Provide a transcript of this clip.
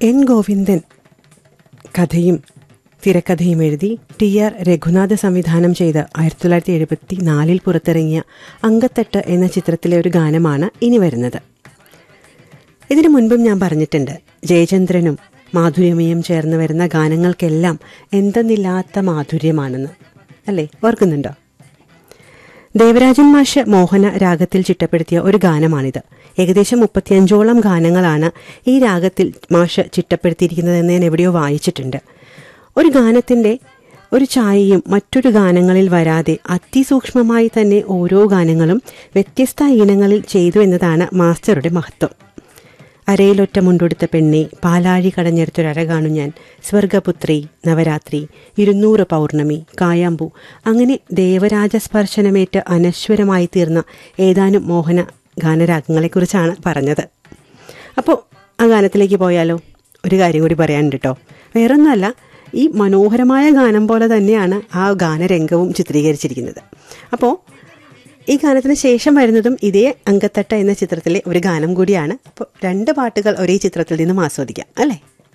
N Govindan കഥയും തിരക്കഥയും എഴുതി ടി ആർ രഘുനാഥ് സംവിധാനം ചെയ്ത് ആയിരത്തി തൊള്ളായിരത്തി എഴുപത്തി നാലിൽ പുറത്തിറങ്ങിയ അങ്കത്തട്ട് എന്ന ചിത്രത്തിലെ ഒരു ഗാനമാണ് ഇനി വരുന്നത് ഇതിനു മുൻപും ഞാൻ പറഞ്ഞിട്ടുണ്ട് ജയചന്ദ്രനും മാധുര്യമയും ചേർന്ന് വരുന്ന ഗാനങ്ങൾക്കെല്ലാം എന്തെന്നില്ലാത്ത മാധുര്യമാണെന്ന് അല്ലേ ഓർക്കുന്നുണ്ടോ ദേവരാജൻ മാഷ് മോഹന രാഗത്തിൽ ചിട്ടപ്പെടുത്തിയ ഒരു ഗാനമാണിത് ഏകദേശം മുപ്പത്തിയഞ്ചോളം ഗാനങ്ങളാണ് ഈ രാഗത്തിൽ മാഷ് ചിട്ടപ്പെടുത്തിയിരിക്കുന്നതെന്ന് ഞാൻ എവിടെയോ വായിച്ചിട്ടുണ്ട് ഒരു ഗാനത്തിന്റെ ഒരു ഛായയും മറ്റൊരു ഗാനങ്ങളിൽ വരാതെ അതിസൂക്ഷ്മമായി തന്നെ ഓരോ ഗാനങ്ങളും വ്യത്യസ്ത ഈണങ്ങളിൽ ചെയ്തു എന്നതാണ് മാസ്റ്ററുടെ മഹത്വം അരയിലൊറ്റ മുണ്ടൊടുത്ത പെണ്ണെ പാലാഴി കടഞ്ഞെടുത്തൊരര കാണു ഞാൻ സ്വർഗപുത്രി നവരാത്രി ഇരുന്നൂറ് പൗർണമി കായാമ്പു അങ്ങനെ ദേവരാജ സ്പർശനമേറ്റ് അനശ്വരമായി തീർന്ന ഏതാനും മോഹന ഗാനരാഗങ്ങളെക്കുറിച്ചാണ് പറഞ്ഞത് അപ്പോൾ ആ ഗാനത്തിലേക്ക് പോയാലോ ഒരു കാര്യം കൂടി പറയാനുണ്ട് കേട്ടോ വേറൊന്നുമല്ല ഈ മനോഹരമായ ഗാനം പോലെ തന്നെയാണ് ആ ഗാനരംഗവും ചിത്രീകരിച്ചിരിക്കുന്നത് അപ്പോൾ ഈ ഗാനത്തിന് ശേഷം വരുന്നതും ഇതേ അങ്കത്തട്ട എന്ന ചിത്രത്തിലെ ഒരു ഗാനം കൂടിയാണ് അപ്പോൾ രണ്ട് പാട്ടുകൾ ഒരേ ചിത്രത്തിൽ നിന്നും ആസ്വദിക്കാം അല്ലേ